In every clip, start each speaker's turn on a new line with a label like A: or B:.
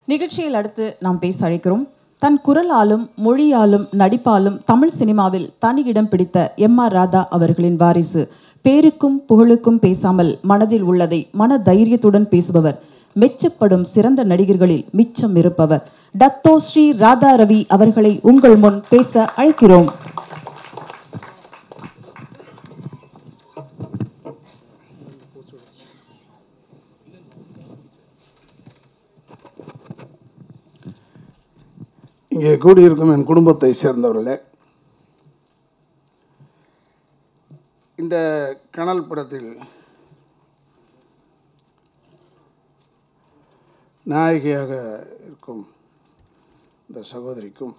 A: நிகழ்ச்சியில் அடுத்து நாம் பேச அழைக்கிறோம் தன் குரலாலும் மொழியாலும் நடிப்பாலும் தமிழ் சினிமாவில் தனி இடம் பிடித்த எம் ஆர் ராதா அவர்களின் வாரிசு பேருக்கும் புகழுக்கும் பேசாமல் மனதில் உள்ளதை மன தைரியத்துடன் பேசுபவர் மெச்சப்படும் சிறந்த நடிகர்களில் மிச்சம் இருப்பவர் டத்தோ ஸ்ரீ ராதா ரவி அவர்களை உங்கள் முன் பேச அழைக்கிறோம்
B: இங்கே கூடியிருக்கும் என் குடும்பத்தை சேர்ந்தவர்களே இந்த கனல் படத்தில் நாயகியாக இருக்கும் இந்த சகோதரிக்கும்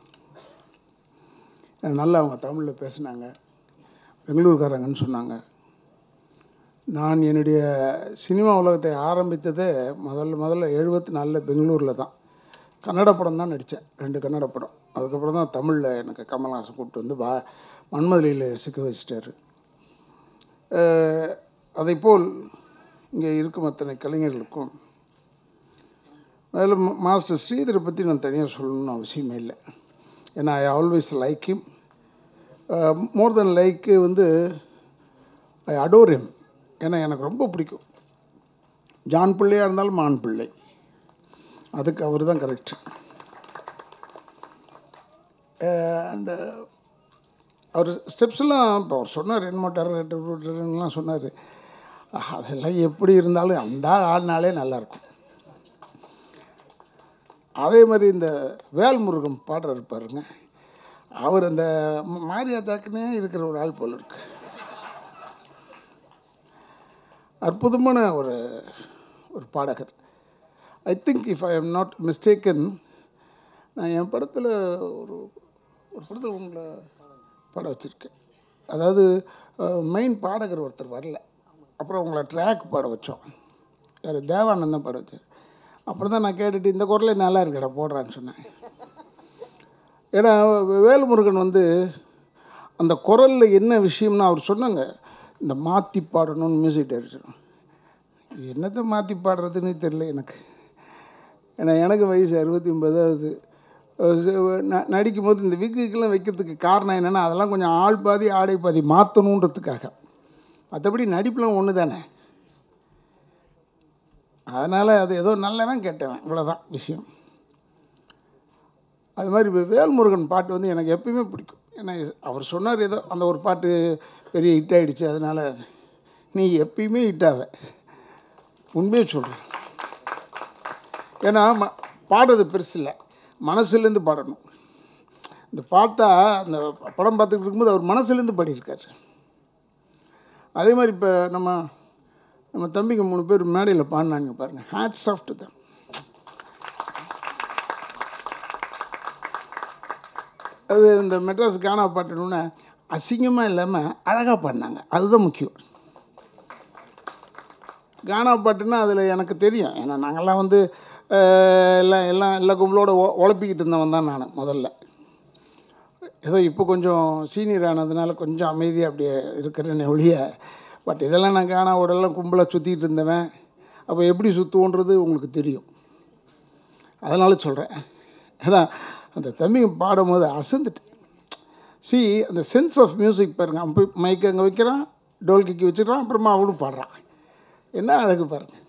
B: நல்லா அவங்க தமிழில் பேசினாங்க பெங்களூர்காரங்கன்னு சொன்னாங்க நான் என்னுடைய சினிமா உலகத்தை ஆரம்பித்ததே முதல்ல முதல்ல எழுபத்தி நாலில் பெங்களூரில் தான் கன்னட படம் தான் நடித்தேன் ரெண்டு கன்னட படம் அதுக்கப்புறம் தான் தமிழில் எனக்கு கமல்ஹாசன் கூப்பிட்டு வந்து வா மன்மதிலையில் சிக்க வச்சிட்டாரு அதைப்போல் இங்கே இருக்கும் அத்தனை கலைஞர்களுக்கும் அதில் மாஸ்டர் ஸ்ரீதரை பற்றி நான் தனியாக சொல்லணும்னு அவசியமே இல்லை ஏன்னா I always like him more than like வந்து ஐ அடோர் ஹிம் ஏன்னா எனக்கு ரொம்ப பிடிக்கும் ஜான் பிள்ளையாக இருந்தாலும் மான் பிள்ளை அதுக்கு அவர் தான் கரெக்ட் அண்டு அவர் ஸ்டெப்ஸ்லாம் இப்போ அவர் சொன்னார் என்னமோட்டார்லாம் சொன்னார் அதெல்லாம் எப்படி இருந்தாலும் அந்த ஆடினாலே நல்லாயிருக்கும் அதே மாதிரி இந்த வேல்முருகன் பாடுறாரு பாருங்க அவர் அந்த மாரியாத்தாக்குன்னே இருக்கிற ஒரு ஆள் போல் இருக்கு அற்புதமான ஒரு ஒரு பாடகர் I think if I am not mistaken நான் என் படத்தில் ஒரு ஒரு படத்தில் உங்களை பாட வச்சுருக்கேன் அதாவது மெயின் பாடகர் ஒருத்தர் வரல அப்புறம் உங்களை ட்ராக் பாட வச்சோம் யார் தேவானந்தம் பாட வச்சார் அப்புறம் தான் நான் கேட்டுட்டு இந்த குரலே நல்லா இருக்கடா போடுறான்னு சொன்னேன் ஏன்னா வேல்முருகன் வந்து அந்த குரலில் என்ன விஷயம்னு அவர் சொன்னாங்க இந்த மாற்றி பாடணும்னு மியூசிக் டைரக்டர் என்னத்தை மாற்றி பாடுறதுன்னு தெரியல எனக்கு ஏன்னா எனக்கு வயசு அறுபத்தி ஒன்பதாவது நடிக்கும் போது இந்த விக்குக்கெல்லாம் வைக்கிறதுக்கு காரணம் என்னென்னா அதெல்லாம் கொஞ்சம் ஆள் பாதி ஆடை பாதி மாற்றணுன்றதுக்காக மற்றபடி நடிப்புலாம் ஒன்று தானே அதனால் அது ஏதோ நல்லவன் கேட்டவன் இவ்வளோதான் விஷயம் அது மாதிரி வேல்முருகன் பாட்டு வந்து எனக்கு எப்பயுமே பிடிக்கும் ஏன்னா அவர் சொன்னார் ஏதோ அந்த ஒரு பாட்டு பெரிய ஹிட் ஆகிடுச்சு அதனால் நீ எப்பயுமே ஹிட்டாக உண்மையை சொல்கிறேன் ஏன்னா ம பாடுறது பெருசு இல்லை மனசுலேருந்து பாடணும் இந்த பாட்டா அந்த படம் பார்த்துக்கிட்டு இருக்கும்போது அவர் மனசுலேருந்து பாடியிருக்கார் அதே மாதிரி இப்போ நம்ம நம்ம தம்பிங்க மூணு பேர் மேடையில் பாடினாங்க பாருங்கள் ஹேட் சாஃப்ட் தான் அது இந்த மெட்ராஸ் கானா பாட்டணுன்னு அசிங்கமாக இல்லாமல் அழகாக பாடினாங்க அதுதான் முக்கியம் கானா பாட்டுன்னா அதில் எனக்கு தெரியும் ஏன்னா நாங்கள்லாம் வந்து எல்லாம் எல்லாம் எல்லா கும்பலோட உழப்பிக்கிட்டு இருந்தவன் தான் நான் முதல்ல ஏதோ இப்போ கொஞ்சம் சீனியர் ஆனதுனால கொஞ்சம் அமைதியாக அப்படியே இருக்கிறேன்னு ஒழிய பட் இதெல்லாம் நான் கானாவோடெல்லாம் கும்பலாக சுற்றிக்கிட்டு இருந்தவன் அப்போ எப்படி சுற்றுவோன்றது உங்களுக்கு தெரியும் அதனால் சொல்கிறேன் ஏன்னா அந்த தம்பிங்க பாடும்போது அசந்துட்டு சி அந்த சென்ஸ் ஆஃப் மியூசிக் பாருங்கள் அவன் போய் மைக் அங்கே வைக்கிறான் டோல்கிக்கு வச்சுக்கிறான் அப்புறமா அவனும் பாடுறான் என்ன அழகு பாருங்கள்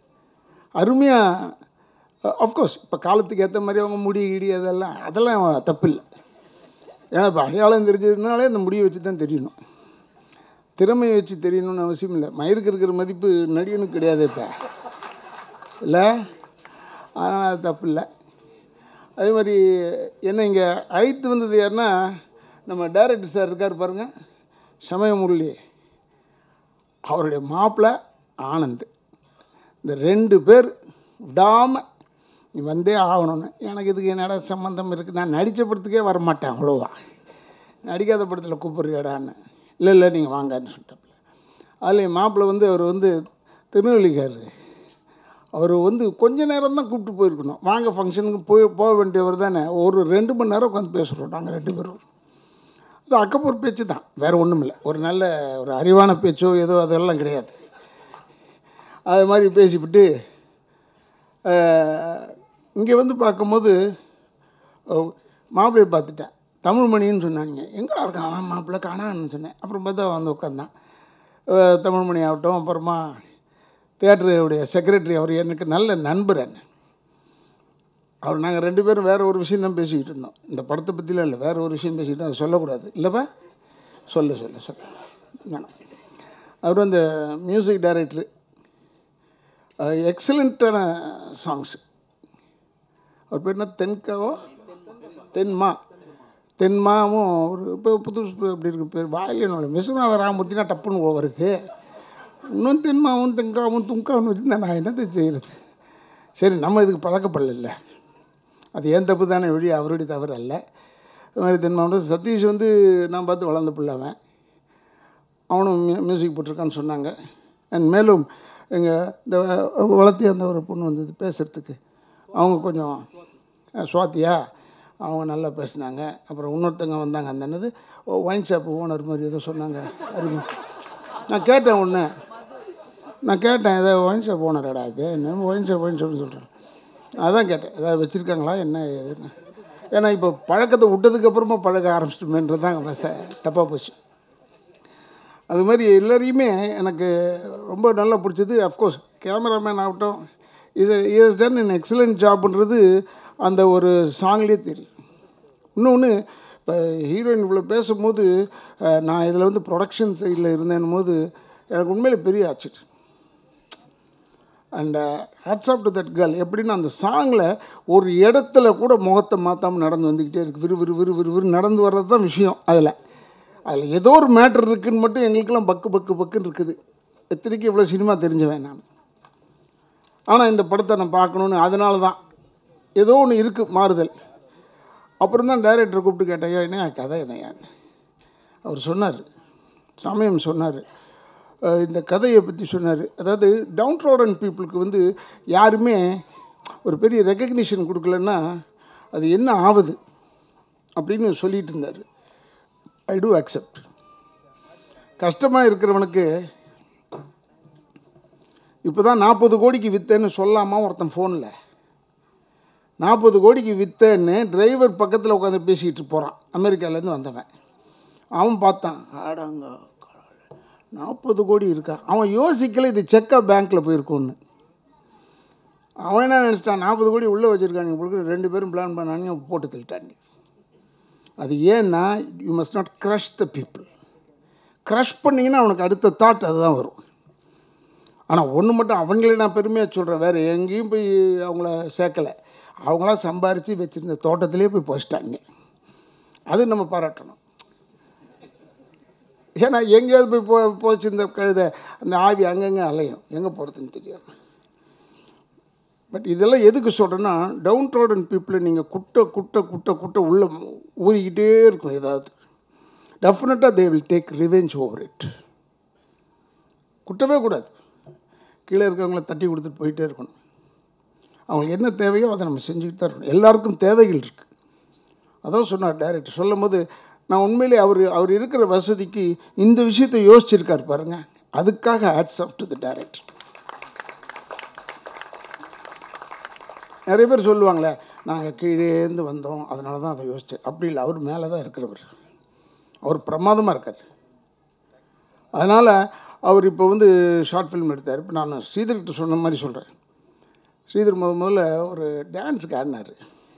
B: அருமையாக அஃப்கோர்ஸ் இப்போ காலத்துக்கு ஏற்ற மாதிரி அவங்க முடி இடி அதெல்லாம் அதெல்லாம் தப்பு இல்லை ஏன்னா இப்போ அடையாளம் தெரிஞ்சதுனாலே அந்த முடியை வச்சு தான் தெரியணும் திறமையை வச்சு தெரியணும்னு அவசியம் இல்லை மயிருக்கு இருக்கிற மதிப்பு நடிகனுக்கு கிடையாது இப்போ இல்லை அதனால் அது தப்பு இல்லை அதே மாதிரி என்ன இங்கே அழைத்து வந்தது யாருன்னா நம்ம டைரக்டர் சார் இருக்கார் பாருங்கள் சமய முரளி அவருடைய மாப்பிள்ளை ஆனந்த் இந்த ரெண்டு பேர் விடாமல் நீ வந்தே ஆகணும்னு எனக்கு இதுக்கு என்னடா சம்மந்தம் இருக்குது நான் நடித்த படத்துக்கே வரமாட்டேன் அவ்வளோவா நடிக்காத படத்தில் கூப்பிட்றியாடான்னு இல்லை இல்லை நீங்கள் வாங்கன்னு சொல்லிட்டாப்புல அதில் என் மாப்பிள்ளை வந்து அவர் வந்து திருநெல்வேலிக்காரர் அவர் வந்து கொஞ்ச நேரம் தான் கூப்பிட்டு போயிருக்கணும் வாங்க ஃபங்க்ஷனுக்கு போய் போக வேண்டியவர் தானே ஒரு ரெண்டு மணி நேரம் உட்காந்து பேசுகிறோம் நாங்கள் ரெண்டு பேரும் அது அக்கப்பூர் பேச்சு தான் வேறு ஒன்றும் இல்லை ஒரு நல்ல ஒரு அறிவான பேச்சோ ஏதோ அதெல்லாம் கிடையாது அது மாதிரி பேசிவிட்டு இங்கே வந்து பார்க்கும்போது மாப்பிள்ளையை பார்த்துட்டேன் தமிழ் மணின்னு சொன்னாங்க எங்கே இருக்கான் அவன் மாப்பிள்ளை காணான்னு சொன்னேன் அப்புறம் பார்த்தா வந்து உட்காந்தான் அஹ் தமிழ் மணி ஆகட்டும் அப்புறமா தேட்டருடைய செக்ரட்டரி அவர் எனக்கு நல்ல நண்பர் என்ன அவர் நாங்கள் ரெண்டு பேரும் வேறு ஒரு விஷயம் தான் பேசிக்கிட்டு இருந்தோம் இந்த படத்தை பற்றிலாம் இல்லை வேறு ஒரு விஷயம் பேசிக்கிட்டு அதை சொல்லக்கூடாது இல்லைப்பா சொல்ல சொல்ல சொல்ல வேணாம் அவர் அந்த மியூசிக் டைரக்டரு எக்ஸலண்ட்டான சாங்ஸ் அவர் பேர் என்ன தென்காவோ தென்மா தென்மாவும் ஒரு இப்போ புது புது அப்படி இருக்கு பேர் வாயிலே விஸ்வநாத ராமூர்த்தினா டப்புன்னு வருது இன்னும் தென்மாவும் தெங்காவும் துங்காவும் வச்சுருந்தா நான் என்னத்தை செய்கிறது சரி நம்ம இதுக்கு பழக்கப்படல அது ஏன் தப்பு தானே வெளியே அவருடைய தவறு அல்ல அது மாதிரி தென்மாவட்டம் சதீஷ் வந்து நான் பார்த்து வளர்ந்த பிள்ளை அவன் அவனும் மியூ மியூசிக் போட்டிருக்கான்னு சொன்னாங்க அண்ட் மேலும் எங்கள் இந்த வளர்த்தி அந்த ஒரு பொண்ணு வந்தது பேசுகிறதுக்கு அவங்க கொஞ்சம் அஹ், சுவாத்தியா அவங்க நல்லா பேசுனாங்க அப்புறம் இன்னொருத்தங்க வந்தாங்க அந்த என்னது ஒயின் ஷாப் ஓனர் மாதிரி ஏதோ சொன்னாங்க அறிவு நான் கேட்டேன் ஒன்று நான் கேட்டேன் ஏதோ ஒயின் ஷாப் ஓனரடா இது என்ன ஒயின் ஷாப் ஒயின் ஷாப்னு சொல்கிறேன் அதான் கேட்டேன் ஏதாவது வச்சுருக்காங்களா என்ன ஏதுன்னு ஏன்னா இப்போ பழக்கத்தை விட்டதுக்கப்புறமா பழக ஆரம்பிச்சிட்டுமேன்றது தான் பச தப்பாக போச்சு அது மாதிரி எல்லாரையுமே எனக்கு ரொம்ப நல்லா பிடிச்சது அஃப்கோர்ஸ் கேமராமேன் ஆகட்டும் இது இஸ் டன் இன் எக்ஸலண்ட் ஜாப்ன்றது அந்த ஒரு சாங்லேயே தெரியும் இன்னொன்று இப்போ ஹீரோயின் இவ்வளோ பேசும்போது அஹ், நான் இதில் வந்து ப்ரொடக்ஷன் சைடில் இருந்தேன் போது எனக்கு உண்மையிலே பெரிய ஆச்சரியம் and hats off to that girl எப்படின்னா அந்த சாங்கில் ஒரு இடத்துல கூட முகத்தை மாற்றாமல் நடந்து வந்துக்கிட்டே இருக்குது விறு விறு விறு விறு விறு நடந்து வர்றது தான் விஷயம் அதில் அதில் ஏதோ ஒரு மேட்ரு இருக்குன்னு மட்டும் எங்களுக்கெல்லாம் பக்கு பக்கு பக்குன்னு இருக்குது எத்தனைக்கு இவ்வளோ சினிமா தெரிஞ்சவன் நான் ஆனால் இந்த படத்தை நான் பார்க்கணுன்னு அதனால தான் ஏதோ ஒன்று இருக்குது மாறுதல் அப்புறம் தான் டைரக்டரை கூப்பிட்டு கேட்டேன் "ஐயா, என்ன கதை என்னையான்னு அவர் சொன்னார் சமயம் சொன்னார் அஹ் இந்த கதையை பற்றி சொன்னார் அதாவது டவுன் ரோடன் பீப்புளுக்கு வந்து யாருமே ஒரு பெரிய ரெக்கக்னிஷன் கொடுக்கலன்னா அது என்ன ஆகுது அப்படின்னு சொல்லிட்டு இருந்தார் ஐ டூ அக்செப்ட் கஷ்டமாக இருக்கிறவனுக்கு இப்போ தான் நாற்பது கோடிக்கு விற்றேன்னு சொல்லாமா ஒருத்தன் ஃபோனில் நாற்பது கோடிக்கு விற்றேன்னு டிரைவர் பக்கத்தில் உட்காந்து பேசிக்கிட்டு போகிறான் அமெரிக்காலேருந்து வந்தவன் அவன் பார்த்தான் ஆடாங்க நாற்பது கோடி இருக்கா அவன் யோசிக்கல இது செக்காக பேங்க்கில் போயிருக்கும்னு அவன் என்ன நினச்சிட்டான் நாற்பது கோடி உள்ளே வச்சுருக்காங்க உங்களுக்கு ரெண்டு பேரும் பிளான் பண்ணாங்க போட்டு தள்ளிட்டாங்க அது ஏன்னா you must not crush the people crush பண்ணிங்கன்னா அவனுக்கு அடுத்த தாட் அதுதான் வரும் ஆனால் ஒன்று மட்டும் அவங்களே நான் பெருமையாக சொல்கிறேன் வேறு எங்கேயும் போய் அவங்கள சேர்க்கலை அவங்களா சம்பாரித்து வச்சுருந்த தோட்டத்திலே போய் போச்சிட்டாங்க அது நம்ம பாராட்டணும் ஏன்னா எங்கேயாவது போய் போ போச்சிருந்த கழுதை அந்த ஆவி அங்கங்கே அலையும் எங்கே போகிறதுன்னு தெரியும் பட் இதெல்லாம் எதுக்கு சொல்கிறேன்னா டவுன் ரோடன் பீப்புளை நீங்கள் குட்டை குட்டை குட்டை குட்டை உள்ளே ஊறிக்கிட்டே இருக்கும் ஏதாவது டெஃபினட்டாக they will take revenge over it குட்டவே கூடாது கீழே இருக்கிறவங்கள தட்டி கொடுத்துட்டு போயிட்டே இருக்கணும் அவங்களுக்கு என்ன தேவையோ அதை நம்ம செஞ்சுக்கிட்டு தான் இருக்கணும் எல்லாருக்கும் தேவைகள் இருக்குது அதான் சொன்னார் டைரக்டர் சொல்லும் போது நான் உண்மையிலே அவர் அவர் இருக்கிற வசதிக்கு இந்த விஷயத்தை யோசிச்சிருக்கார் பாருங்க அதுக்காக hats off to the director நிறைய பேர் சொல்லுவாங்களே நாங்கள் கீழேந்து வந்தோம் அதனால தான் அதை யோசிச்சேன் அப்படி இல்லை அவர் மேலே தான் இருக்கிறவர் அவர் பிரமாதமாக இருக்கார் அதனால் அவர் இப்போ வந்து ஷார்ட் ஃபிலிம் எடுத்தார் இப்போ நான் ஸ்ரீதர்கிட்ட சொன்ன மாதிரி சொல்கிறேன் ஸ்ரீதர் முத முதல்ல ஒரு டான்ஸுக்கு ஆடினார்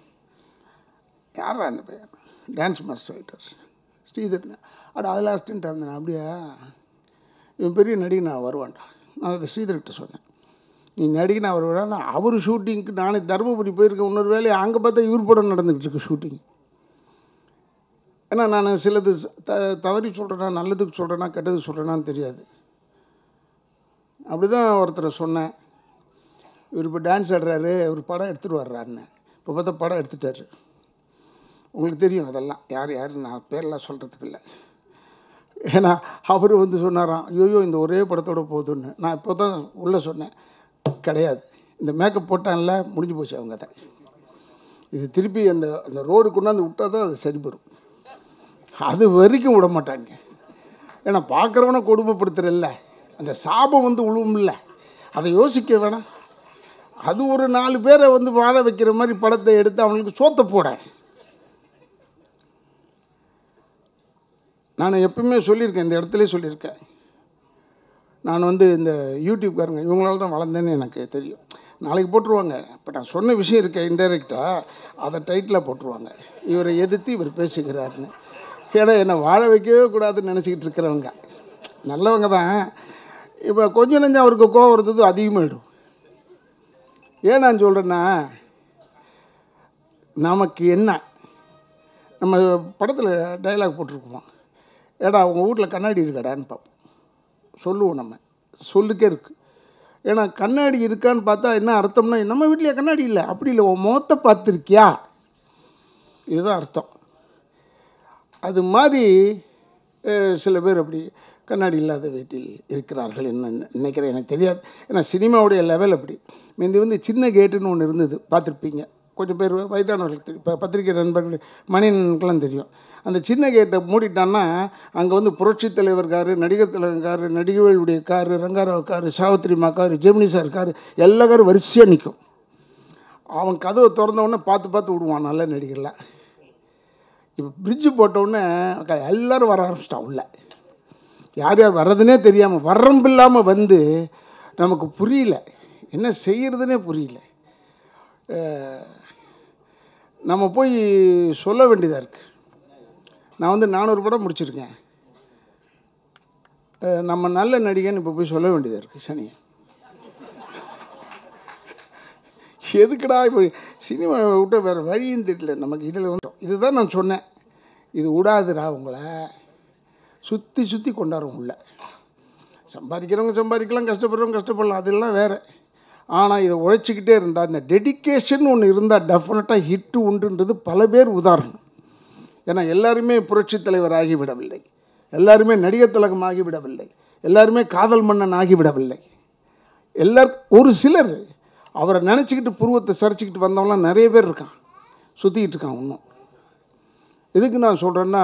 B: யாரா அந்த பையன் டான்ஸ் மாஸ்டர் ஆகிட்டார் ஸ்ரீதர் அட அதில் அசிஸ்டண்ட்டாக இருந்தேன் அப்படியா இவன் பெரிய நடிகை நான் வருவான்டா நான் அதை ஸ்ரீதர்கிட்ட சொன்னேன் நீ நடிகை நான் வருவேன் அவர் ஷூட்டிங்க்கு நானே தருமபுரி போயிருக்கேன் இன்னொரு வேலையை அங்கே பார்த்தா இவர் படம் நடந்துக்கிட்டு இருக்கு ஷூட்டிங் ஏன்னா நான் சிலது த தவறி சொல்கிறேன்னா நல்லதுக்கு சொல்கிறேன்னா கெட்டதுக்கு சொல்கிறேன்னான்னு தெரியாது அப்படி தான் ஒருத்தரை சொன்னேன் இவர் இப்போ டான்ஸ் ஆடுறாரு இவர் படம் எடுத்துகிட்டு வர்றாருன்னு இப்போ பார்த்தா படம் எடுத்துட்டாரு உங்களுக்கு தெரியும் அதெல்லாம் யார் யார் நான் பேரெல்லாம் சொல்கிறதுக்கு இல்லை ஏன்னா அவர் வந்து சொன்னாராம் ஐயோ இந்த ஒரே படத்தோட போதுன்னு நான் இப்போ தான் உள்ளே சொன்னேன் கிடையாது இந்த மேக்கப் போட்டான்ல முடிஞ்சு போச்சு அவங்க தான் இது திருப்பி அந்த அந்த ரோடு கொண்டாந்து விட்டால் தான் அது சரிப்படும் அது வரைக்கும் விட மாட்டாங்க ஏன்னா பார்க்குறவனை கொடுமைப்படுத்துறல்ல அந்த சாபம் வந்து உழுவும்ல அதை யோசிக்க வேணாம் அது ஒரு நாலு பேரை வந்து வாழ வைக்கிற மாதிரி படத்தை எடுத்து அவங்களுக்கு சோத்தை போட நான் எப்பவுமே சொல்லியிருக்கேன் இந்த இடத்துல சொல்லியிருக்கேன் நான் வந்து இந்த யூடியூப்காரங்க இவங்களால தான் வளர்ந்தேன்னு எனக்கு தெரியும் நாளைக்கு போட்டுருவாங்க இப்போ நான் சொன்ன விஷயம் இருக்க இன்டைரக்டாக அதை டைட்டில் போட்டுருவாங்க இவரை எதிர்த்து இவர் பேசுகிறாருன்னு ஏன்னா என்னை வாழ வைக்கவே கூடாதுன்னு நினச்சிக்கிட்டு இருக்கிறவங்க நல்லவங்க தான் இப்போ கொஞ்சம் நஞ்சம் அவருக்கு கோவம் இருந்தது அதிகமாகிடும் ஏன் நான் சொல்கிறேன்னா நமக்கு என்ன நம்ம படத்தில் டைலாக் போட்டிருக்கோம் ஏடா உங்கள் வீட்டில் கண்ணாடி இருக்காடான்னு பார்ப்போம் சொல்லுவோம் நம்ம சொல்லுக்கே இருக்குது ஏன்னா கண்ணாடி இருக்கான்னு பார்த்தா என்ன அர்த்தம்னா நம்ம வீட்டில் கண்ணாடி இல்லை அப்படி இல்லை உன் முகத்தை பார்த்துருக்கியா இதுதான் அர்த்தம் அது மாதிரி அஹ், சில பேர் அப்படி கண்ணாடி இல்லாத வீட்டில் இருக்கிறார்கள் என்ன நினைக்கிறேன் எனக்கு தெரியாது ஏன்னா சினிமாவுடைய லெவல் அப்படி முந்தி வந்து சின்ன கேட்டுன்னு ஒன்று இருந்தது பார்த்துருப்பீங்க கொஞ்சம் பேர் வயதானவர்களுக்கு தெரியும் இப்போ பத்திரிகை நண்பர்கள் மணியனுக்கெல்லாம் தெரியும் அந்த சின்ன கேட்டை மூடிட்டான்னா அங்கே வந்து புரட்சித் தலைவர் காரு நடிகர் தலைவர் காரு நடிகர்களுடைய காரு ரங்காராவ் காரு சாவித்திரிமா காரு ஜெமினி சார் காரு எல்லா காரும் வரிசையாக நிற்கும் அவன் கதவை திறந்த உடனே பார்த்து பார்த்து விடுவான் நல்ல நடிகர்லாம் இப்போ பிரிட்ஜு போட்டவுடனே எல்லோரும் வர ஆரம்பிச்சிட்டான் உள்ள யார் யார் வர்றதுனே தெரியாமல் வரம்பு இல்லாமல் வந்து நமக்கு புரியல என்ன செய்கிறதுனே புரியல அஹ், நம்ம போய் சொல்ல வேண்டியதாக இருக்குது நான் வந்து நானூறு படம் முடிச்சிருக்கேன் அஹ், நம்ம நல்ல நடிகன் இப்போ போய் சொல்ல வேண்டியதாக இருக்குது சனியை எதுக்குடா இப்போ சினிமாவை விட்டு வேறு வழியும் தெரியல நமக்கு இதில் வந்து இதுதான் நான் சொன்னேன் இது விடாதுடா உங்களை சுற்றி சுற்றி கொண்டாடும் உள்ள சம்பாதிக்கிறவங்க சம்பாதிக்கலாம் கஷ்டப்படுறவங்க கஷ்டப்படலாம் அதெல்லாம் வேறு ஆனால் இதை உழைச்சிக்கிட்டே இருந்தால் இந்த டெடிகேஷன் ஒன்று இருந்தால் டெஃபினட்டாக ஹிட்டு உண்டுன்றது பல பேர் உதாரணம் ஏன்னா எல்லாருமே புரட்சித் தலைவர் ஆகிவிடவில்லை எல்லாருமே நடிகர் திலகம் ஆகிவிடவில்லை எல்லாருமே காதல் மன்னன் ஆகிவிடவில்லை எல்லார் ஒரு சிலர் அவரை நினச்சிக்கிட்டு புருவத்தை சரிச்சுக்கிட்டு வந்தவங்களாம் நிறைய பேர் இருக்கான் சுற்றிக்கிட்டு இருக்கான் இன்னும் எதுக்கு நான் சொல்கிறேன்னா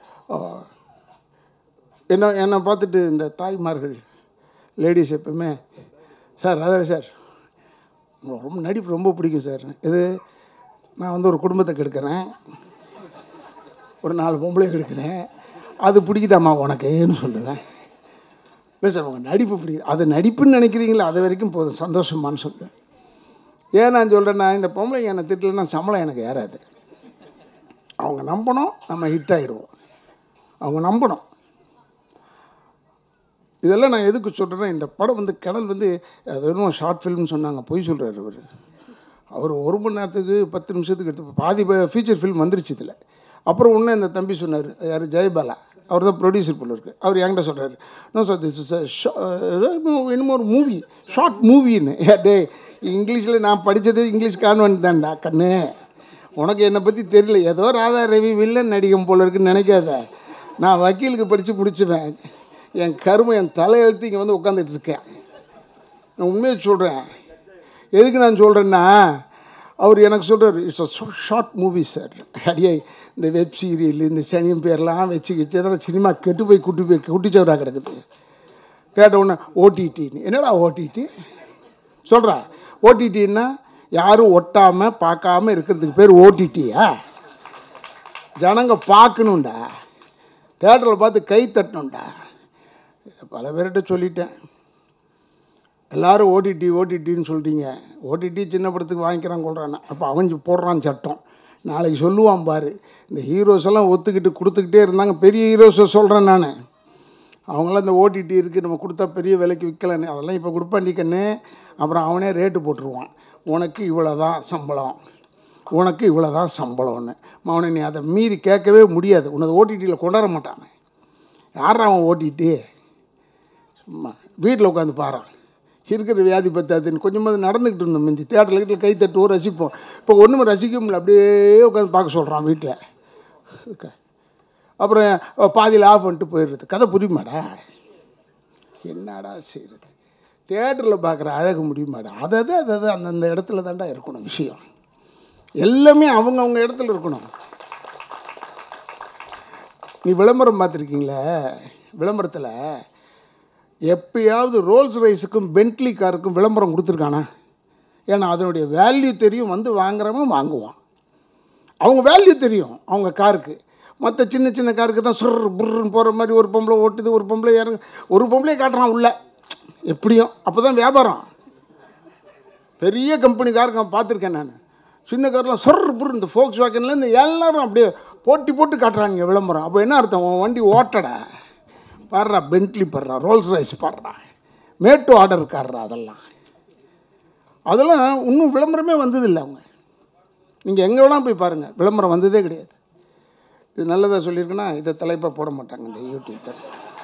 B: என்ன என்னை பார்த்துட்டு இந்த தாய்மார்கள் லேடிஸ் எப்பவுமே சார் அதான் சார் உங்களுக்கு ரொம்ப நடிப்பு ரொம்ப பிடிக்கும் சார் இது நான் வந்து ஒரு குடும்பத்தை கெடுக்கிறேன் ஒரு நாலு பொம்பளை கெடுக்கிறேன் அது பிடிக்குதாம்மா உனக்குன்னு சொல்லுவேன் இல்லை சார் உங்கள் நடிப்பு பிடிக்குது அது நடிப்புன்னு நினைக்கிறீங்களா அது வரைக்கும் போதும் சந்தோஷமான்னு சொல்லுவேன் ஏன் நான் சொல்கிறேன்னா இந்த பொம்பளைங்க என்னை திட்டலைன்னா சம்பளம் எனக்கு ஏறாது அவங்க நம்பணும் நம்ம ஹிட் ஆகிடுவோம் அவங்க நம்பணும் இதெல்லாம் நான் எதுக்கு சொல்கிறேன்னா இந்த படம் வந்து கடல் வந்து அது வெறும் ஷார்ட் ஃபிலிம்னு சொன்னாங்க பொய் சொல்கிறாரு அவர் அவர் ஒரு மணி நேரத்துக்கு பத்து நிமிஷத்துக்கு எடுத்து பாதி ஃபீச்சர் ஃபிலிம் வந்துருச்சு இதில் அப்புறம் ஒன்று இந்த தம்பி சொன்னார் யார் ஜெயபாலா அவர் தான் ப்ரொடியூசர் போல இருக்கு அவர் என்கிட்ட சொல்கிறாரு நோ சார் திஸ் இஸ் என்னமோ ஒரு மூவி ஷார்ட் மூவின்னு டே இங்கிலீஷில் நான் படித்தது இங்கிலீஷ் கான்வென்ட் தான்டா கண்ணு உனக்கு என்னை பற்றி தெரியல ஏதோ ராதா ரவி வில்லன் நடிகம் போல இருக்குன்னு நினைக்காத நான் வக்கீலுக்கு படித்து முடிச்சுவேன் என் கருமை என் தலையெழுத்து இங்கே வந்து உட்காந்துட்டு இருக்கேன் நான் உண்மையை சொல்கிறேன் எதுக்கு நான் சொல்கிறேன்னா அவர் எனக்கு சொல்கிறார் it's a short movie sir அடியே இந்த வெப் சீரியல் இந்த சனியம் பேர்லாம் வச்சுக்கிச்சு அதெல்லாம் சினிமா கெட்டு போய் குட்டி போய் குட்டிச்சவராக கிடக்குது கேட்ட உடனே ஓடிடின்னு என்னடா ஓடிடி சொல்கிறா ஓடிடின்னா யாரும் ஒட்டாமல் பார்க்காம இருக்கிறதுக்கு பேர் ஓடிடியா ஜனங்க பார்க்கணுண்டா தேட்டரில் பார்த்து கை தட்டணுண்டா இதை பல பேர்கிட்ட சொல்லிட்டேன் எல்லாரும் ஓடிடி ஓடிடின்னு சொல்லிட்டீங்க ஓடிடி சின்ன படத்துக்கு வாங்கிக்கிறான் கொள்றான் அப்போ அவன் போடுறான் சட்டம் நாளைக்கு சொல்லுவான் பாரு இந்த ஹீரோஸ் எல்லாம் ஒத்துக்கிட்டு கொடுத்துக்கிட்டே இருந்தாங்க பெரிய ஹீரோஸை சொல்கிறேன் நான் அவங்களாம் இந்த ஓடிடி இருக்குது நம்ம கொடுத்தா பெரிய விலைக்கு விற்கலன்னு அதெல்லாம் இப்போ கொடுப்பாண்டி கண்ணு அப்புறம் அவனே ரேட்டு போட்டுருவான் உனக்கு இவ்வளோ தான் சம்பளம் உனக்கு இவ்வளோ தான் சம்பளம்னு அவனை நீ அதை மீறி கேட்கவே முடியாது உனது ஓடிடியில் கொண்டாட மாட்டான் யாரா அவன் ஓட்டிட்டு சும்மா வீட்டில் உட்காந்து பாறான் இருக்கிற வியாதி பத்தாதுன்னு கொஞ்சமாவது நடந்துக்கிட்டு இருந்தோம் மிஞ்சி தேட்டரில் கிட்ட கை தட்டுவோம் ரசிப்போம் இப்போ ஒன்றுமே ரசிக்க முடியல அப்படியே உட்காந்து பார்க்க சொல்கிறான் வீட்டில் அப்புறம் பாதியில் ஆஃப் பண்ணிட்டு போயிடுறது கதை புரியுமாடா என்னடா செய்கிறது தேட்டரில் பார்க்குற அழகு முடியுமாடா அதை அது அது அது அந்தந்த இடத்துல தான்டா இருக்கணும் விஷயம் எல்லாமே அவங்க அவங்க இடத்துல இருக்கணும் நீ விளம்பரம் பார்த்துருக்கீங்களே விளம்பரத்தில் எப்பயாவது ரோல்ஸ் ரைஸுக்கும் பென்ட்லி காருக்கும் விளம்பரம் கொடுத்துருக்கானா ஏன்னா அதனுடைய வேல்யூ தெரியும் வந்து வாங்குறவன் வாங்குவான் அவங்க வேல்யூ தெரியும் அவங்க காருக்கு மற்ற சின்ன சின்ன காருக்கு தான் சுர் புர்ன்னு போகிற மாதிரி ஒரு பொம்பளை ஓட்டுது ஒரு பொம்பளை இறங்கு ஒரு பொம்பளையை காட்டுறான் உள்ள எப்படியும் அப்போ தான் வியாபாரம் பெரிய கம்பெனி காருக்கு நான் பார்த்துருக்கேன் நான் சின்ன கார்லாம் சொர் புர் இந்த ஃபோக்ஸ் வேக்கன்லேருந்து எல்லாரும் அப்படியே போட்டி போட்டு காட்டுறாங்க விளம்பரம் அப்போ என்ன அர்த்தம் உன் வண்டி ஓட்டடா பாடுறா பென்ட்லி பாடுறா ரோல்ஸ் ரைஸ் பாடுறா மேட்டு ஆர்டர் காடுறா அதெல்லாம் அதெல்லாம் இன்னும் விளம்பரமே வந்ததில்லை அவங்க நீங்கள் எங்கே வேணால் போய் பாருங்கள் விளம்பரம் வந்ததே கிடையாது இது நல்லதாக சொல்லியிருக்குன்னா இதை தலைப்பாக போட மாட்டாங்க இந்த யூடியூப்பில்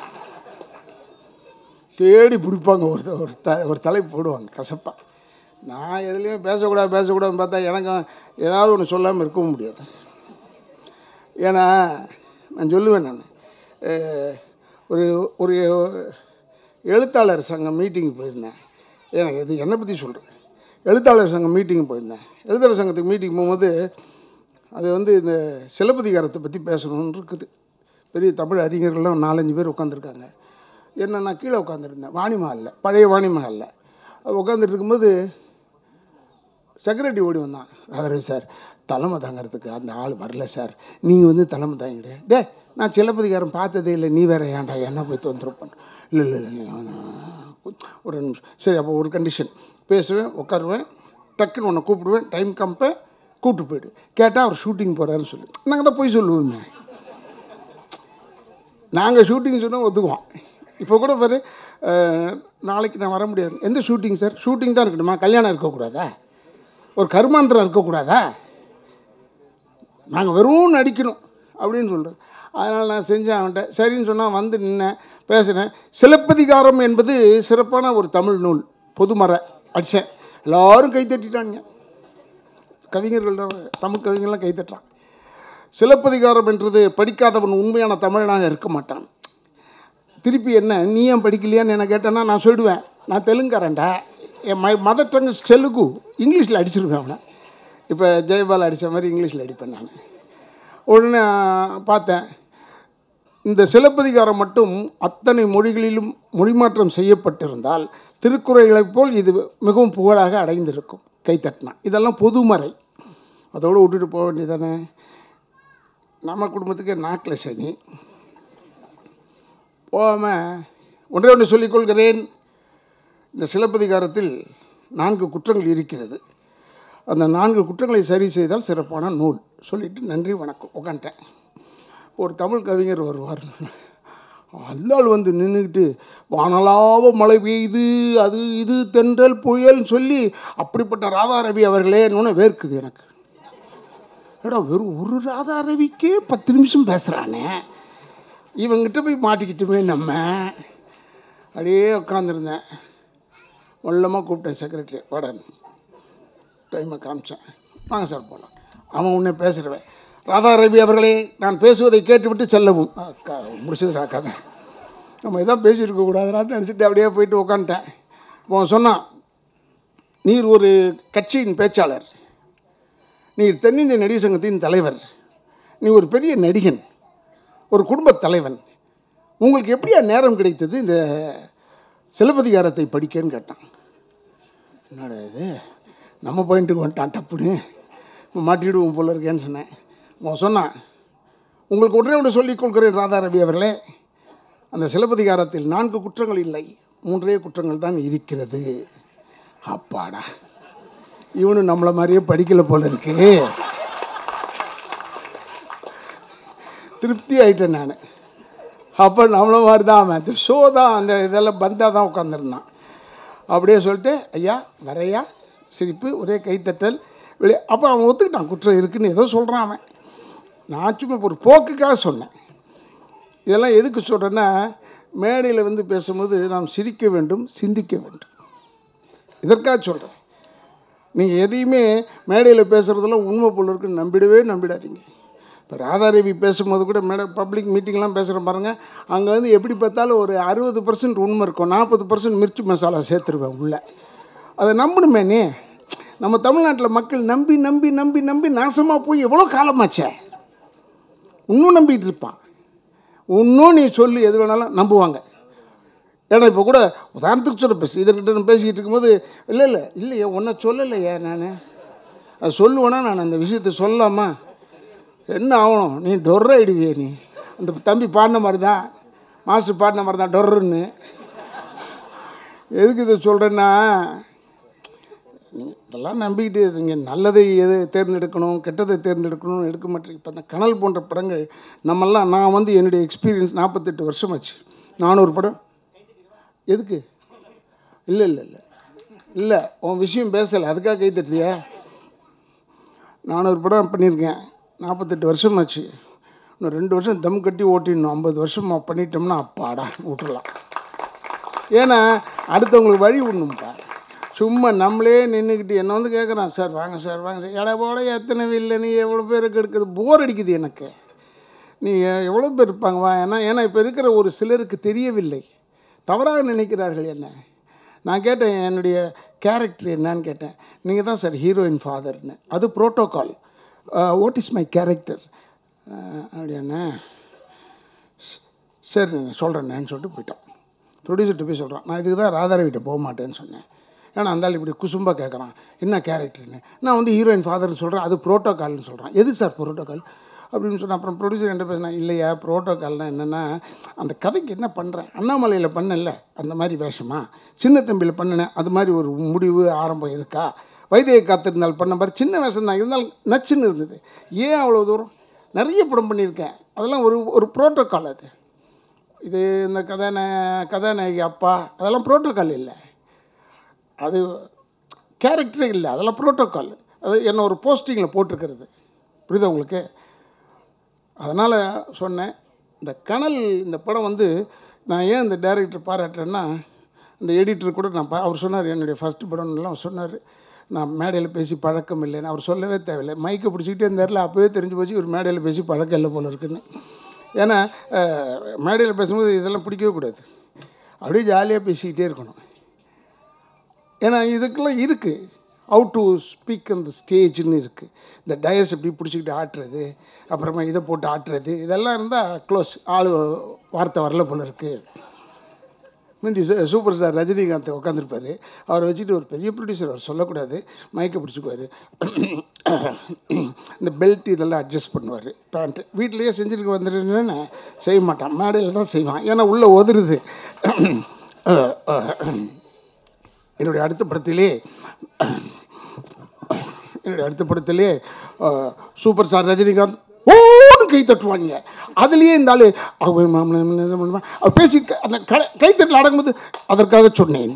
B: தேடி பிடிப்பாங்க ஒரு ஒரு த ஒரு தலைப்பு போடுவாங்க கசப்பாக நான் எதுலேயுமே பேசக்கூடாது பேசக்கூடாதுன்னு பார்த்தா எனக்கும் ஏதாவது ஒன்று சொல்லாமல் இருக்கவும் முடியாது ஏன்னா நான் சொல்லுவேன் நான் அஹ், ஒரு ஒரு எழுத்தாளர் சங்கம் மீட்டிங் போயிருந்தேன் எனக்கு இது என்னை பற்றி சொல்கிறேன் எழுத்தாளர் சங்கம் மீட்டிங் போயிருந்தேன் எழுத்தாளர் சங்கத்துக்கு மீட்டிங் போகும்போது அது வந்து இந்த சிலப்பதிகாரத்தை பற்றி பேசணும்னு இருக்குது பெரிய தமிழ் அறிஞர்கள்லாம் நாலஞ்சு பேர் உட்காந்துருக்காங்க என்ன நான் கீழே உட்காந்துருந்தேன் வாணிமஹாலில் பழைய வாணிமஹாலில் உட்காந்துட்டு இருக்கும்போது செக்ரட்டரி ஓடி வந்தான் ராதாரவி சார் தலைமை தாங்கிறதுக்கு அந்த ஆள் வரல சார் நீங்கள் வந்து தலைமை தாங்கிடு டே நான் சிலப்பதிகாரம் பார்த்ததே இல்லை நீ வேற ஏன்டா என்ன போய் தொந்தரவு பண்ண இல்லை இல்லை இல்லை நான் ஒரு நிமிஷம் சரி அப்போ ஒரு கண்டிஷன் பேசுவேன் உட்காருவேன் டக்குன்னு உன்னை கூப்பிடுவேன் டைம் கம்பேன் கூப்பிட்டு போயிடு கேட்டால் அவர் ஷூட்டிங் போகிறாருன்னு சொல்லி நாங்கள் தான் போய் சொல்லுவோமே நாங்கள் ஷூட்டிங் சொன்னால் ஒத்துக்குவோம் இப்போ கூட பாரு அஹ், நாளைக்கு நான் வர முடியாது எந்த ஷூட்டிங் சார் ஷூட்டிங் தான் இருக்கணுமா கல்யாணம் இருக்கக்கூடாதா ஒரு கருமாந்திரம் இருக்கக்கூடாதா நாங்கள் வெறும் நடிக்கணும் அப்படின்னு சொல்கிறது அதனால் நான் செஞ்சேன் அவன்கிட்ட சரின்னு சொன்னால் வந்து நின்னேன் பேசினேன் சிலப்பதிகாரம் என்பது சிறப்பான ஒரு தமிழ் நூல் பொதுமறை அடித்தேன் எல்லாரும் கை தட்டிட்டாங்க கவிஞர்கள் தமிழ் கவிஞர்லாம் கை தட்டுறான் சிலப்பதிகாரம் என்றது படிக்காதவன் உண்மையான தமிழனாக இருக்க மாட்டான் திருப்பி என்ன நீ ஏன் படிக்கலையான்னு என்ன கேட்டேன்னா நான் சொல்லிடுவேன் நான் தெலுங்காரன்டா என் மை மதர் டங் தெலுங்கு இங்கிலீஷில் அடிச்சிருவேன் அவனை இப்போ ஜெயபால் அடித்த மாதிரி இங்கிலீஷில் அடிப்பேன் நான் உடனே பார்த்தேன் இந்த சிலப்பதிகாரம் மட்டும் அத்தனை மொழிகளிலும் மொழிமாற்றம் செய்யப்பட்டிருந்தால் திருக்குறளைப் போல் இது மிகவும் புகழாக அடைந்திருக்கும் கைத்தட்டினா இதெல்லாம் பொதுமறை அதோடு விட்டுட்டு போக வேண்டியதானே நம்ம குடும்பத்துக்கு நாக்கில் சனி போகாமல் ஒன்றே ஒன்று சொல்லிக்கொள்கிறேன் இந்த சிலப்பதிகாரத்தில் நான்கு குற்றங்கள் இருக்கிறது அந்த நான்கு குற்றங்களை சரி செய்தால் சிறப்பான நூல் சொல்லிட்டு நன்றி வணக்கம் உட்காந்துட்டேன் ஒரு தமிழ் கவிஞர் வருவார் அல்லால் வந்து நின்றுக்கிட்டு வானலாவ மழை பெய்யுது அது இது தென்றல் புயல்னு சொல்லி அப்படிப்பட்ட ராதாரவி அவர்களே இன்னொன்று வேர்க்குது எனக்கு ஏடா வெறும் ஒரு ராதாரவிக்கே பத்து நிமிஷம் பேசுகிறானே இவங்கிட்ட போய் மாட்டிக்கிட்டுமே நம்ம அப்படியே உட்காந்துருந்தேன் மொல்லமாக கூப்பிட்டேன் செக்ரட்டரி வாடன் டைமை காமிச்சேன் வாங்க சார் போகலாம் அவன் உன்னை பேசுகிறவன் ராதா ரவி அவர்களே நான் பேசுவதை கேட்டுவிட்டு செல்லவும் அக்கா முடிச்சதுடா கதை நம்ம எதாவது பேசியிருக்க கூடாதுடான்னு நினச்சிட்டு அப்படியே போயிட்டு உட்காந்துட்டேன் அவன் சொன்னான் நீர் ஒரு கட்சியின் பேச்சாளர் நீர் தென்னிந்திய நடிகர் சங்கத்தின் தலைவர் நீ ஒரு பெரிய நடிகன் ஒரு குடும்பத் தலைவன் உங்களுக்கு எப்படியா நேரம் கிடைத்தது இந்த சிலப்பதிகாரத்தை படிக்கன்னு கேட்டான் என்னடா இது நம்ம பாயிண்ட்டுக்கு வந்துட்டான் டப்புன்னு இப்போ மாட்டிடுவோம் போல இருக்கேன்னு சொன்னேன் அவன் சொன்னான் உங்களுக்கு ஒன்றே ஒன்று சொல்லிக் கொள்கிறேன் ராதா ரவி அவர்களே அந்த சிலப்பதிகாரத்தில் நான்கு குற்றங்கள் இல்லை மூன்றே குற்றங்கள் தான் இருக்கிறது அப்பாடா இவனு நம்மளை மாதிரியே படிக்கல போல இருக்கு திருப்தி ஆயிட்டேன் நான் அப்போ நம்மள மாதிரி தான் அவன் அந்த ஷோ தான் அந்த இதெல்லாம் பந்தாக தான் உட்காந்துருந்தான் அப்படியே சொல்லிட்டு ஐயா வரையா சிரிப்பு ஒரே கைத்தட்டல் வெளியே அப்போ அவன் ஒத்துக்கிட்டான் குற்றம் இருக்குன்னு ஏதோ சொல்கிறான் அவன் நான் சும்மா ஒரு போக்குக்காக சொன்னேன் இதெல்லாம் எதுக்கு சொல்கிறேன்னா மேடையில் வந்து பேசும்போது நாம் சிரிக்க வேண்டும் சிந்திக்க வேண்டும் இதற்காக சொல்கிறேன் நீங்கள் எதையுமே மேடையில் பேசுகிறதெல்லாம் உண்மை போல இருக்குன்னு நம்பிடவே நம்பிடாதீங்க இப்போ ராதாரவி பேசும்போது கூட மேடை பப்ளிக் மீட்டிங்லாம் பேசுகிறேன் பாருங்கள் அங்கே வந்து எப்படி பார்த்தாலும் ஒரு அறுபது பர்சன்ட் உண்மை இருக்கும் நாற்பது பர்சன்ட் மிர்ச்சி மசாலா சேர்த்துருவேன் உள்ளே அதை நம்பணுமே நீ நம்ம தமிழ்நாட்டில் மக்கள் நம்பி நம்பி நம்பி நம்பி நாசமாக போய் எவ்வளோ காலமாச்சே இன்னும் நம்பிட்டு இருப்பான் இன்னும் நீ சொல்லி எது வேணாலும் நம்புவாங்க ஏன்னா இப்போ கூட உதாரணத்துக்கு சொல்ல பேசு இதற்கிட்ட நான் பேசிக்கிட்டு இருக்கும்போது இல்லை இல்லை இல்லையே உன்னை சொல்லலையே நான் அது சொல்லுவேனா நான் அந்த விஷயத்தை சொல்லலாமா என்ன ஆகணும் நீ டொர்ற ஆயிடுவியே நீ அந்த தம்பி பாடின மாதிரி தான் மாஸ்டர் பாடின மாதிரி தான் டொர்ருன்னு எதுக்கு இதை சொல்கிறேன்னா நீங்க இதெல்லாம் நம்பிக்கிட்டு இருக்கீங்க நல்லதை எது தேர்ந்தெடுக்கணும் கெட்டதை தேர்ந்தெடுக்கணும்னு எடுக்க மாட்டேங்க இப்போ அந்த கனல் போன்ற படங்கள் நம்மெல்லாம் நான் வந்து என்னுடைய எக்ஸ்பீரியன்ஸ் நாற்பத்தெட்டு வருஷம் ஆச்சு நானூறு படம் எதுக்கு இல்லை இல்லை இல்லை இல்லை உன் விஷயம் பேசலை அதுக்காக கை தட்டுறியா நானூறு படம் பண்ணியிருக்கேன் நாற்பத்தெட்டு வருஷம் ஆச்சு இன்னும் ரெண்டு வருஷம் தம் கட்டி ஓட்டிடணும் ஐம்பது வருஷம் பண்ணிட்டோம்னா அப்பாடா விட்டுறலாம் ஏன்னா அடுத்தவங்களுக்கு வழி விடணும்ப்பா சும்மா நம்மளே நின்றுக்கிட்டு என்னை வந்து கேட்குறான் சார் வாங்க சார் வாங்க சார் எடை போட எத்தனை இல்லை நீ எவ்வளோ பேருக்கு எடுக்குது போர் அடிக்குது எனக்கு நீ எ- எவ்வளோ பேர் இருப்பாங்க வா ஏன்னா ஏன்னா இப்போ இருக்கிற ஒரு சிலருக்கு தெரியவில்லை தவறாக நினைக்கிறார்கள் என்ன நான் கேட்டேன் என்னுடைய கேரக்டர் என்னன்னு கேட்டேன் நீங்கள் தான் சார் ஹீரோயின் ஃபாதர்னு அது protocol what is my character அப்படியாண்ணே சரி நான் சொல்கிறேன்னு சொல்லிட்டு போயிட்டான் ப்ரொடியூசர்கிட்ட போய் சொல்கிறான் நான் இதுக்கு தான் ராதாரவிட்ட போக மாட்டேன்னு சொன்னேன் ஏன்னா அந்தாலும் இப்படி குசும்பாக கேட்குறான் என்ன கேரக்டர்னு நான் வந்து ஹீரோயின் ஃபாதர்னு சொல்கிறேன் அது ப்ரோட்டோகால்னு சொல்கிறான் எது சார் ப்ரோட்டோகால் அப்படின்னு சொன்ன அப்புறம் ப்ரொடியூசர் என்ன பேசினா இல்லையா ப்ரோட்டோகால்னால் என்னென்னா அந்த கதைக்கு என்ன பண்ணுறேன் அண்ணாமலையில் பண்ணல அந்த மாதிரி வேஷமா சின்ன தம்பியில் பண்ணினேன் அது மாதிரி ஒரு முடிவு ஆரம்பம் இருக்கா வைத்திய காத்திருந்தால் பண்ண மாதிரி சின்ன வேஷம் தான் இருந்தாலும் நச்சுன்னு இருந்தது ஏன் அவ்வளோ தூரம் நிறைய படம் பண்ணியிருக்கேன் அதெல்லாம் ஒரு ஒரு ப்ரோட்டோகால் அது இது இந்த கதாநா கதாநாயகி அப்பா அதெல்லாம் ப்ரோட்டோக்கால் இல்லை அது கேரக்டரே இல்லை அதெல்லாம் ப்ரோட்டோக்கால் அது என்ன ஒரு போஸ்டிங்கில் போட்டிருக்கிறது புரியுதா உங்களுக்கு அதனால் சொன்னேன் இந்த கனல் இந்த படம் வந்து நான் ஏன் இந்த டைரக்டர் பாராட்டுறேன்னா இந்த எடிட்டர் கூட நான் பா அவர் சொன்னார் என்னுடைய ஃபஸ்ட்டு படம்லாம் சொன்னார் நான் மேடையில் பேசி பழக்கம் இல்லைன்னு அவர் சொல்லவே தேவையில்லை மைக்கை பிடிச்சிக்கிட்டே இருந்தார்ல அப்போவே தெரிஞ்சு போச்சு ஒரு மேடையில் பேசி பழக்கம் இல்லை போல இருக்குன்னு ஏன்னா அஹ், மேடையில் பேசும்போது இதெல்லாம் பிடிக்கவே கூடாது அப்படியே ஜாலியாக பேசிக்கிட்டே இருக்கணும் ஏன்னா இதுக்கெல்லாம் இருக்குது ஹவு டு ஸ்பீக் அந்த ஸ்டேஜ்னு இருக்குது இந்த டயஸ் இப்படி பிடிச்சிக்கிட்டு ஆட்டுறது அப்புறமா இதை போட்டு ஆட்டுறது இதெல்லாம் இருந்தால் க்ளோஸ் ஆள் வார்த்தை வரல போல இருக்குது முந்தி சு- சூப்பர் ஸ்டார் ரஜினிகாந்த் உட்காந்துருப்பார் அவரை வச்சுட்டு ஒரு பெரிய ப்ரொடியூசர் அவர் சொல்லக்கூடாது மயக்க பிடிச்சிக்குவார் இந்த பெல்ட் இதெல்லாம் அட்ஜஸ்ட் பண்ணுவார் பேண்ட்டு வீட்லேயே செஞ்சுட்டு வந்துருந்தேன்னு செய்ய மாட்டான் மேடையில் தான் செய்வான் ஏன்னா உள்ளே ஒதுருது என்னுடைய அடுத்த படத்திலே என்னுடைய அடுத்த படத்திலே அஹ், சூப்பர் ஸ்டார் ரஜினிகாந்த் ஓடு கை தட்டுவாங்க அதுலேயே இந்த ஆள் அவர் பேசி க- அந்த க- கைத்தட்டல் அடங்கும்போது அதற்காக சொன்னேன்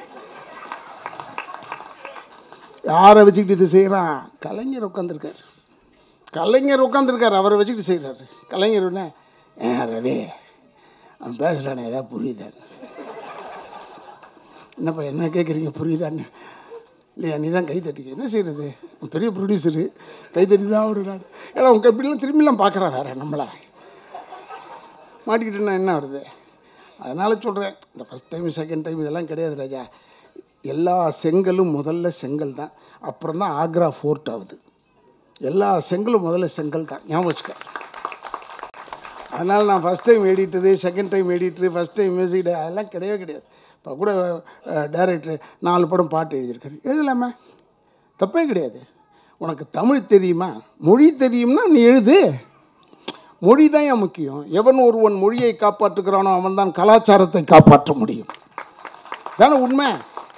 B: யாரை வச்சுக்கிட்டு இது செய்கிறான் கலைஞர் உட்காந்துருக்கார் கலைஞர் உட்காந்துருக்கார் அவரை வச்சுக்கிட்டு செய்கிறாரு கலைஞர் என்ன ஏன் ரவி அவன் பேசுகிறானே ஏதாவது புரியுதான்னு என்னப்பா என்ன கேட்குறீங்க புரியுதான்னு இல்லையா நீ தான் கை தட்டிக்க என்ன செய்கிறது பெரிய ப்ரொடியூசரு கை தட்டி தான் விடுறாரு ஏன்னா உங்கள் இப்படிலாம் திரும்பிலாம் பார்க்குறான் வேற நம்மளை மாட்டிக்கிட்டுன்னா என்ன வருது அதனால் சொல்கிறேன் இந்த ஃபஸ்ட் டைம் செகண்ட் டைம் இதெல்லாம் கிடையாது ராஜா எல்லா செங்கலும் முதல்ல செங்கல் தான் அப்புறம் தான் ஆக்ரா ஃபோர்ட் ஆகுது எல்லா செங்கலும் முதல்ல செங்கல் தான் ஞாபகம் வச்சுக்க அதனால் நான் first time editor second time editor first time music அதெல்லாம் கிடையவே கிடையாது இப்போ கூட டைரக்டர் நாலு படம் பாட்டு எழுதியிருக்காரு எழுதலாமே தப்பே கிடையாது உனக்கு தமிழ் தெரியுமா மொழி தெரியும்னா நீ எழுது மொழி தான் ஏன் முக்கியம் எவன் ஒருவன் மொழியை காப்பாற்றுகிறானோ அவன் தான் கலாச்சாரத்தை காப்பாற்ற முடியும் தானே உண்மை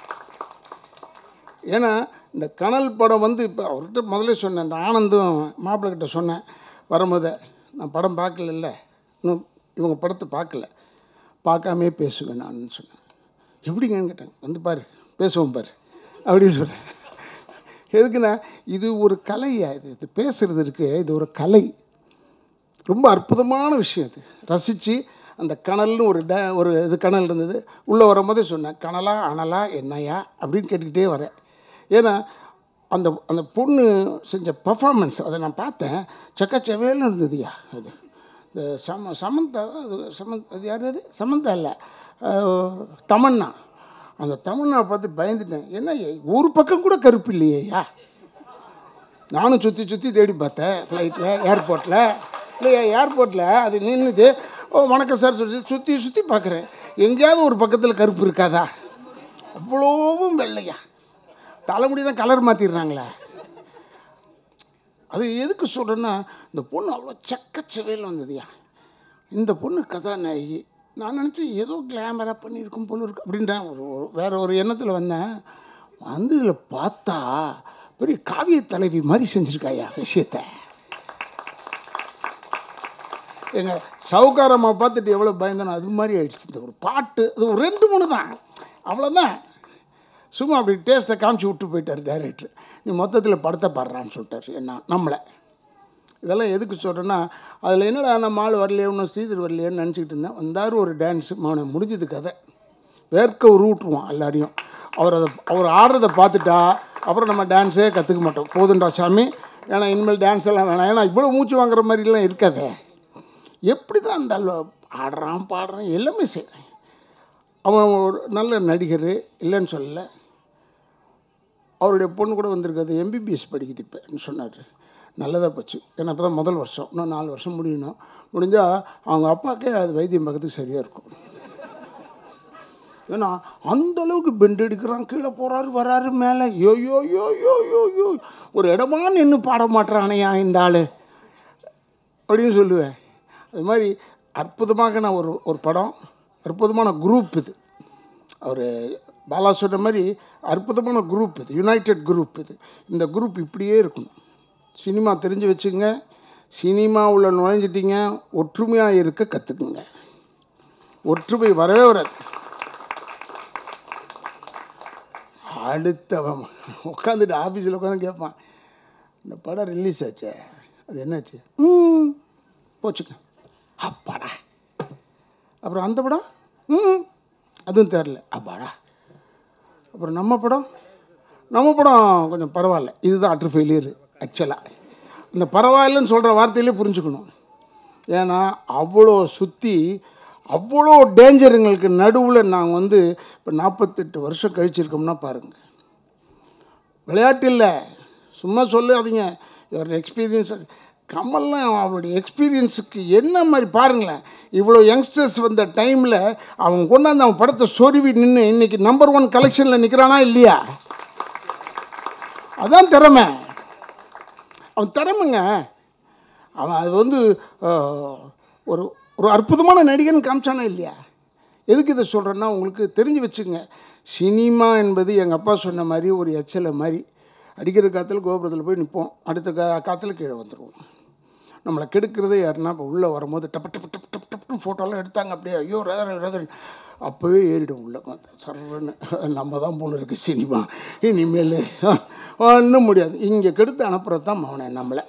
B: ஏன்னா இந்த கனல் படம் வந்து இப்போ அவர்கிட்ட முதல்ல சொன்னேன் இந்த ஆனந்தும் மாப்பிள்ளை கிட்ட சொன்னேன் வரும்போது நான் படம் பார்க்கல இன்னும் இவங்க படத்தை பார்க்கல பார்க்காமே பேசுவேன் நான் சொன்னேன் எப்படிங்கன்னு கேட்டேன் வந்து பாரு பேசுவோம் பாரு அப்படின்னு சொன்னேன் எதுக்குன்னா இது ஒரு கலையா இது இது பேசுறது இருக்கு இது ஒரு கலை ரொம்ப அற்புதமான விஷயம் இது ரசித்து அந்த கனல்னு ஒரு ட ஒரு இது கனல் இருந்தது உள்ளே வரும்போதே சொன்னேன் கனலா அனலா என்னையா அப்படின்னு கேட்டுக்கிட்டே வரேன் ஏன்னா அந்த அந்த பொண்ணு செஞ்ச பர்ஃபார்மன்ஸ் அதை நான் பார்த்தேன் செக்கச்சவேல்னு இருந்ததுயா அது இந்த சம சமந்தா அது சமந்த் அது யார் அது சமந்தா இல்லை அஹ், தமன்னா அந்த தமன்னா பார்த்து பயந்துட்டேன் என்ன ஒரு பக்கம் கூட கருப்பு இல்லையேயா நானும் சுற்றி சுற்றி தேடி பார்த்தேன் ஃப்ளைட்டில் ஏர்போர்ட்டில் இல்லையா ஏர்போர்ட்டில் அது நின்றுது ஓ வணக்கம் சார் சொல்லி சுற்றி சுற்றி பார்க்குறேன் எங்கேயாவது ஒரு பக்கத்தில் கருப்பு இருக்காதா அவ்வளோவும் வெள்ளையா தலைமுடிதான் கலர் மாற்றிடுறாங்களே அது எதுக்கு சொல்கிறேன்னா இந்த பொண்ணு அவ்வளோ சக்கச்சவையில் வந்ததுயா இந்த பொண்ணு கதாநாயகி நான் நினச்சேன் ஏதோ கிளாமராக பண்ணியிருக்கும் போல இருக்கு அப்படின்றேன் ஒரு ஒரு- வேற ஒரு எண்ணத்தில் வந்தேன் வந்து இதில் பார்த்தா பெரிய காவிய தலைவி மாதிரி செஞ்சுருக்காயா விஷயத்தை எங்க சவுக்காரம்மா பார்த்துட்டு எவ்வளோ பயந்தனோ அது மாதிரி ஆயிடுச்சு இந்த ஒரு பாட்டு அது ஒரு ரெண்டு மூணு தான் அவ்வளோதான் சும்மா அப்படி டேஸ்ட்டை காமிச்சு விட்டு போயிட்டார் டைரக்டர் நீ மொத்தத்தில் படத்தை பாடுறான்னு சொல்லிட்டாரு என்ன நம்மளை இதெல்லாம் எதுக்கு சொல்கிறேன்னா அதில் என்னடா நம்ம ஆள் வரலையே இன்னும் ஸ்ரீதர் வரலையேன்னு நினச்சிக்கிட்டு இருந்தேன் வந்தார் ஒரு டான்ஸு அவனை முடிஞ்சது கதை வேர்க்க உருவிட்டுருவான் எல்லாரையும் அவர் அதை அவர் ஆடுறதை பார்த்துட்டா அப்புறம் நம்ம டான்ஸே கற்றுக்க மாட்டோம் போதுண்டா சாமி ஏன்னா இனிமேல் டான்ஸ் எல்லாம் வேணாம் ஏன்னா இவ்வளோ மூச்சு வாங்குற மாதிரிலாம் இருக்காதே எப்படி தான் அந்த ஆள் ஆடுறான் பாடுறான் எல்லாமே செய்கிறேன் அவன் ஒரு நல்ல நடிகர் இல்லைன்னு சொல்லலை அவருடைய பொண்ணு கூட வந்திருக்காது எம்பிபிஎஸ் படிக்குது இப்போன்னு சொன்னார் நல்லதாக போச்சு ஏன்னா இப்போ தான் முதல் வருஷம் இன்னும் நாலு வருஷம் முடியணும் முடிஞ்சால் அவங்க அப்பாக்கே அது வைத்தியம் பார்க்கறதுக்கு சரியாக இருக்கும் ஏன்னா அந்த அளவுக்கு பெண்ட் எடுக்கிறான் கீழே போகிறாரு வராரு மேலே யோ யோ யோ யோ யோ யோ ஒரு இடமா நின்று பாட மாட்டுறானையா இந்த ஆள் அப்படின்னு சொல்லுவேன் அது மாதிரி அற்புதமாக நான் ஒரு ஒரு படம் அற்புதமான குரூப் இது அவர் பாலா சொன்ன மாதிரி அற்புதமான குரூப் இது யுனைடெட் குரூப் இது இந்த குரூப் இப்படியே இருக்கணும் சினிமா தெரிஞ்சு வச்சுங்க சினிமாவுள்ள நுழைஞ்சிட்டிங்க ஒற்றுமையாக இருக்க கற்றுக்குங்க ஒற்றுமை வரவே வராது அடுத்தவன் உட்காந்துட்டு ஆஃபீஸில் உட்காந்து கேட்பான் இந்த படம் ரிலீஸ் ஆச்சே அது என்னாச்சு ம் போச்சுங்க அப்பாடா அப்புறம் அந்த படம் ம் அதுவும் தெரில அப்பாடா அப்புறம் நம்ம படம் நம்ம படம் கொஞ்சம் பரவாயில்ல இதுதான் அட்ரு ஃபெயிலியர் ஆக்சுவலாக இந்த பரவாயில்லன்னு சொல்கிற வார்த்தையிலே புரிஞ்சுக்கணும் ஏன்னா அவ்வளோ சுற்றி அவ்வளோ டேஞ்சருங்களுக்கு நடுவில் நாங்கள் வந்து இப்போ நாற்பத்தெட்டு வருஷம் கழிச்சிருக்கோம்னா பாருங்கள் விளையாட்டு இல்லை சும்மா சொல்லாதீங்க ஒரு எக்ஸ்பீரியன்ஸ் கமல்லாம் அவருடைய எக்ஸ்பீரியன்ஸுக்கு என்ன மாதிரி பாருங்களேன் இவ்வளோ யங்ஸ்டர்ஸ் வந்த டைமில் அவன் கொண்டாந்து அவன் படத்தை சொருவி நின்று இன்னைக்கு நம்பர் ஒன் கலெக்ஷனில் நிற்கிறானா இல்லையா அதான் திறமை அவன் திறமைங்க அவன் அது வந்து ஆஹ், ஒரு ஒரு அற்புதமான நடிகன் காமிச்சானா இல்லையா எதுக்கு இதை சொல்கிறேன்னா உங்களுக்கு தெரிஞ்சு வச்சுங்க சினிமா என்பது எங்கள் அப்பா சொன்ன மாதிரி ஒரு எச்சலை மாதிரி அடிக்கிற காற்றுல கோபுரத்தில் போய் நிற்போம் அடுத்த கா காற்றுல கீழே வந்துடுவோம் நம்மளை கெடுக்கிறதே யாருன்னா இப்போ உள்ளே வரும்போது டப்பு டப்பு டப்பு டப்பு டப்புன்னு ஃபோட்டோலாம் எடுத்தாங்க அப்படியே ஐயோ ரேதர் ரேதர் அப்போவே ஏறிடும் உள்ள சர்றன்னு நம்ம தான் போல இருக்கு சினிமா இனிமேல் ஒன்றும் முடியாது இங்கே கெடுத்து அனுப்புறது தான் அவனை நம்மளை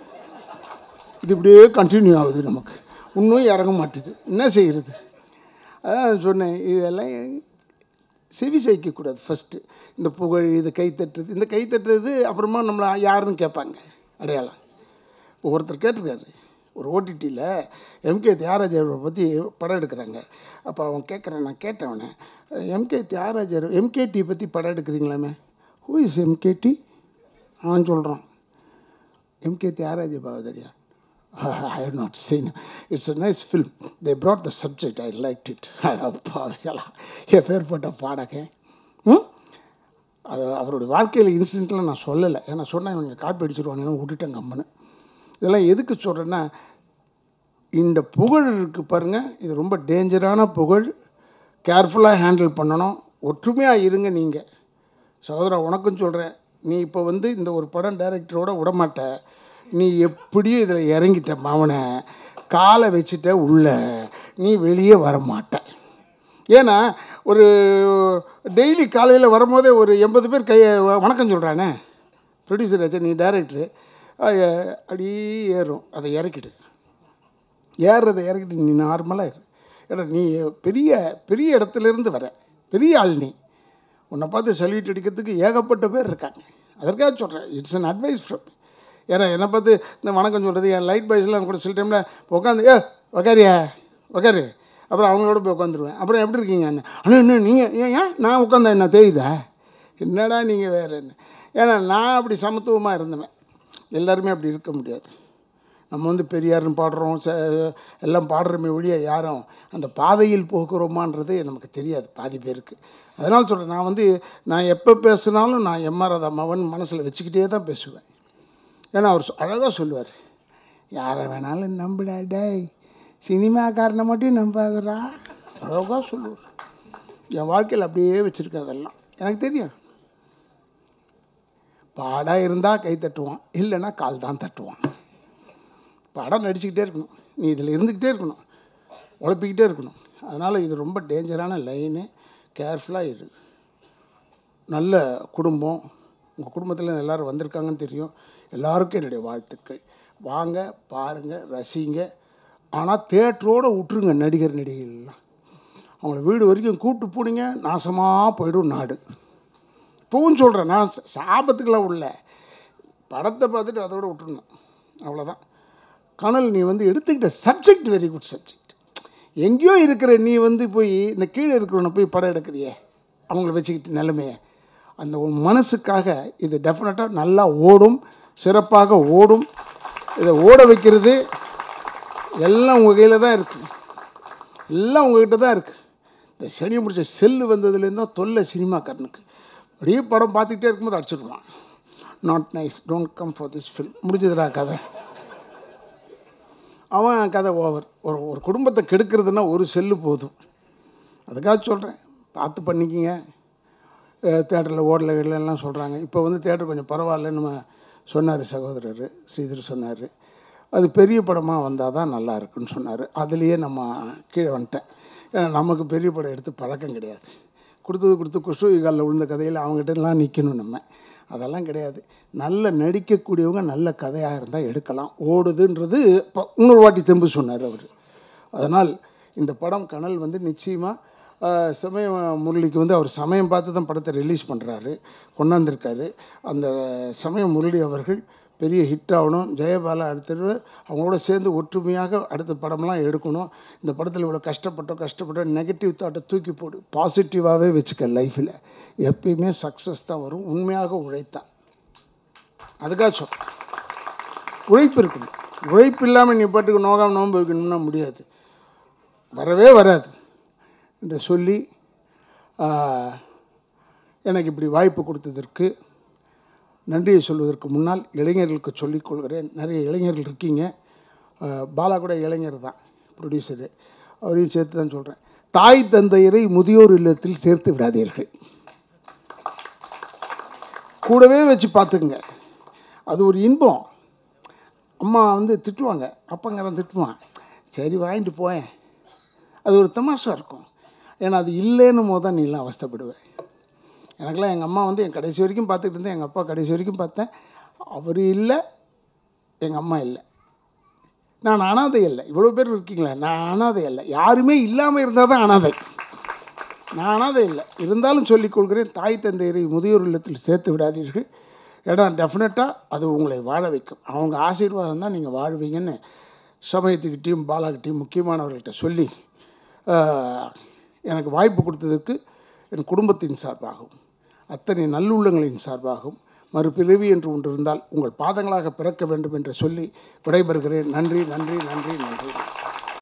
B: இது இப்படியே கண்டினியூ ஆகுது நமக்கு இன்னும் இறங்க மாட்டுது என்ன செய்கிறது அதான் சொன்னேன் இதெல்லாம் செவி சாய்க்கக்கூடாது ஃபஸ்ட்டு இந்த புகழ் இது கை தட்டுறது இந்த கை தட்டுறது அப்புறமா நம்மளை யாருன்னு கேட்பாங்க அடையாளம் இப்போ ஒருத்தர் கேட்டிருக்காரு ஒரு ஓடிடியில் எம்கே தியாகராஜரை பற்றி படம் எடுக்கிறாங்க அப்போ அவன் கேட்குறான் நான் கேட்டவனே எம்கே தியாகராஜர் எம்கேடி பற்றி படம் எடுக்கிறீங்களாமே ஹூ இஸ் எம்கேடி அவன் சொல்கிறான் எம்கே தியாகராஜ பாவதரியா I have not seen it's a nice film they brought the subject I like it பாவிகளா எப்பேற்பட்ட பாடகன் ம் அது அவருடைய வாழ்க்கையில் இன்சிடெண்ட்லாம் நான் சொல்லலை ஏன்னா சொன்னேன் இவங்க காப்பி அடிச்சிருவானுன்னு விட்டுட்டேன் கம்மனு இதெல்லாம் எதுக்கு சொல்கிறேன்னா இந்த புகழ் இருக்குது பாருங்கள் இது ரொம்ப டேஞ்சரான புகழ் கேர்ஃபுல்லாக ஹேண்டில் பண்ணணும் ஒற்றுமையாக இருங்க நீங்கள் சகோதரா உனக்கும் சொல்கிறேன் நீ இப்போ வந்து இந்த ஒரு படம் டைரக்டரோட விடமாட்ட நீ எப்படியும் இதில் இறங்கிட்ட மாவனை காலை வச்சுட்ட உள்ள நீ வெளியே வர மாட்ட ஏன்னா ஒரு டெய்லி காலையில் வரும்போதே ஒரு எண்பது பேர் கையை வணக்கம் சொல்கிறானே ப்ரொடியூசர் ஆச்சு நீ டேரக்டரு அடி ஏறும் அதை இறக்கிடு ஏறுறதை இறக்கிட்டு நீ நார்மலாக இரு ஏன்னா நீ பெரிய பெரிய இடத்துலேருந்து வர பெரிய ஆள் நீ உன்னை பார்த்து சல்யூட் அடிக்கிறதுக்கு ஏகப்பட்ட பேர் இருக்காங்க அதற்காக சொல்கிறேன் இட்ஸ் அன் அட்வைஸ் ஃப்ரம் ஏன்னா என்னை பார்த்து இந்த வணக்கம் சொல்கிறது என் லைட் பாய்ஸ்லாம் கூட சில டைமில் உட்காந்து ஏ உக்காரியா உக்காரு அப்புறம் அவங்களோட போய் உட்காந்துருவேன் அப்புறம் எப்படி இருக்கீங்க அண்ணன் அண்ணா என்ன நீங்கள் ஏன் ஏன் நான் உட்காந்தா என்ன தெரியுதா என்னடா நீங்கள் வேறு என்ன ஏன்னா நான் அப்படி சமத்துவமாக இருந்தவன் எல்லாருமே அப்படி இருக்க முடியாது நம்ம வந்து பெரியார்னு பாடுறோம் ச எல்லாம் பாடுறோமே ஒழிய யாரும் அந்த பாதையில் போகிறோமான்றது நமக்கு தெரியாது பாதி பேருக்கு அதனால் சொல்கிறேன் நான் வந்து நான் எப்போ பேசினாலும் நான் எம்ஆர் ராதா மவன் மனசில் வச்சுக்கிட்டே தான் பேசுவேன் ஏன்னா அவர் அழகாக சொல்லுவார் யாரை வேணாலும் நம்புடா டேய் சினிமாக்காரனை மட்டும் நம்பாதடா அழகாக சொல்லுவார் என் வாழ்க்கையில் அப்படியே வச்சுருக்கேன் அதெல்லாம் எனக்கு தெரியும் பாடாக இருந்தால் கை தட்டுவான் இல்லைன்னா கால் தான் தட்டுவான் படம் நடிச்சுக்கிட்டே இருக்கணும் நீ இதில் இருந்துக்கிட்டே இருக்கணும் உழைப்பிக்கிட்டே இருக்கணும் அதனால் இது ரொம்ப டேஞ்சரான லைனு கேர்ஃபுல்லாக இரு நல்ல குடும்பம் உங்கள் குடும்பத்தில் எல்லோரும் வந்திருக்காங்கன்னு தெரியும் எல்லாருக்கும் என்னுடைய வாழ்த்துக்கள் வாங்க பாருங்கள் ரசிங்க ஆனால் தேட்டரோடு விட்டுருங்க நடிகர் நடிகைகள்லாம் அவங்கள வீடு வரைக்கும் கூப்பிட்டு போனீங்க நாசமாக போயிடும் நாடு இப்போவும் சொல்கிறேன் நான் ச- சாபத்துக்கெல்லாம் உள்ள படத்தை பார்த்துட்டு அதோட விட்டுருணும் அவ்வளோதான் கனல் நீ வந்து எடுத்துக்கிட்ட சப்ஜெக்ட் வெரி குட் சப்ஜெக்ட் எங்கேயோ இருக்கிற நீ வந்து போய் இந்த கீழே இருக்கிறவனை போய் படம் எடுக்கிறியே அவங்கள வச்சுக்கிட்டு நிலைமையை அந்த உன் மனசுக்காக இது டெஃபினட்டாக நல்லா ஓடும் சிறப்பாக ஓடும் இதை ஓட வைக்கிறது எல்லாம் உங்கள் கையில் தான் இருக்குது எல்லாம் உங்ககிட்ட தான் இருக்குது இந்த சனி முடிச்ச செல்லு வந்ததுலேருந்து தான் தொல்லை சினிமாக்காரனுக்கு அப்படியே படம் பார்த்துக்கிட்டே இருக்கும்போது அடிச்சிடுவான் not nice don't come for this film முடிஞ்சதுடா கதை அவன் கதை ஓவர் ஒரு ஒரு குடும்பத்தை கெடுக்கிறதுனா ஒரு செல்லு போதும் அதுக்காக சொல்கிறேன் பார்த்து பண்ணிக்கிங்க தேட்டரில் ஓடல எல்லாம் சொல்கிறாங்க இப்போ வந்து தேட்டர் கொஞ்சம் பரவாயில்லன்னு நம்ம சொன்னார் சகோதரர் ஸ்ரீதர் சொன்னார் அது பெரிய படமாக வந்தால் தான் நல்லா இருக்குன்னு சொன்னார் அதுலேயே நம்ம கீழே வந்துட்டேன் ஏன்னா நமக்கு பெரிய படம் எடுத்து பழக்கம் கிடையாது கொடுத்தது கொடுத்து குஷ்டு காலில் விழுந்த கதையில் அவங்ககிட்டலாம் நிற்கணும் நம்ம அதெல்லாம் கிடையாது நல்ல நடிக்கக்கூடியவங்க நல்ல கதையாக இருந்தால் எடுக்கலாம் ஓடுதுன்றது இப்போ இன்னொரு வாட்டி திரும்ப சொன்னார் அவர் அதனால் இந்த படம் கனல் வந்து நிச்சயமாக சமய முரளிக்கு வந்து அவர் சமயம் பார்த்து தான் படத்தை ரிலீஸ் பண்ணுறாரு கொண்டாந்துருக்காரு அந்த சமய முரளி அவர்கள் பெரிய ஹிட் ஆகணும் ஜெயபாலா அடுத்தது அவங்களோட சேர்ந்து ஒற்றுமையாக அடுத்த படம்லாம் எடுக்கணும் இந்த படத்தில் இவ்வளோ கஷ்டப்பட்டோம் கஷ்டப்பட்டோம் நெகட்டிவ் தாட்டை தூக்கி போடு பாசிட்டிவாகவே வச்சுக்க லைஃப்பில் எப்பயுமே சக்ஸஸ் தான் வரும் உண்மையாக உழைத்தான் அதுக்காக சொல் உழைப்பு இருக்கணும் உழைப்பு இல்லாமல் நீ பாட்டுக்கு நோகாம நோன்பு வைக்கணும்னா முடியாது வரவே வராது என்று சொல்லி ஆஹ், எனக்கு இப்படி வாய்ப்பு கொடுத்ததற்கு நன்றியை சொல்வதற்கு முன்னால் இளைஞர்களுக்கு சொல்லிக் கொள்கிறேன் நிறைய இளைஞர்கள் இருக்கீங்க ஆஹ், பாலா கூட இளைஞர் தான் ப்ரொடியூசரு அவரையும் சேர்த்து தான் சொல்கிறேன் தாய் தந்தையரை முதியோர் இல்லத்தில் சேர்த்து விடாதீர்கள் கூடவே வச்சு பார்த்துக்குங்க அது ஒரு இன்பம் அம்மா வந்து திட்டுவாங்க அப்பங்காரன் திட்டுவான் சரி வாங்கிட்டு போயேன் அது ஒரு தமாஷா இருக்கும் ஏன்னா அது இல்லைன்னும் போது தான் நீலாம் அவஸ்தைப்படுவேன் எனக்கெல்லாம் எங்கள் அம்மா வந்து என் கடைசி வரைக்கும் பார்த்துக்கிட்டு இருந்தேன் எங்கள் அப்பா கடைசி வரைக்கும் பார்த்தேன் அவர் இல்லை எங்கள் அம்மா இல்லை நான் அனாதை இல்லை இவ்வளோ பேர் இருக்கீங்களே நான் அனாதை இல்லை யாருமே இல்லாமல் இருந்தால் தான் அனாதை நான் அனாதை இல்லை இருந்தாலும் சொல்லிக் கொள்கிறேன் தாய் தந்தையரை முதியோர் இல்லத்தில் சேர்த்து விடாதீர்கள் ஏன்னா டெஃபினட்டாக அது உங்களை வாழ வைக்கும் அவங்க ஆசீர்வாதம் தான் நீங்கள் வாழ்வீங்கன்னு சமயத்துக்கிட்டேயும் பாலாக்கிட்டேயும் முக்கியமானவர்கள்ட்ட சொல்லி ஆஹ், எனக்கு வாய்ப்பு கொடுத்ததற்கு என் குடும்பத்தின் சார்பாகவும் அத்தனை நல்லுள்ளங்களின் சார்பாகவும் மறுபிறவி என்று ஒன்று இருந்தால் உங்கள் பாதங்களாக பிறக்க வேண்டும் என்று சொல்லி விடைபெறுகிறேன் நன்றி நன்றி நன்றி நன்றி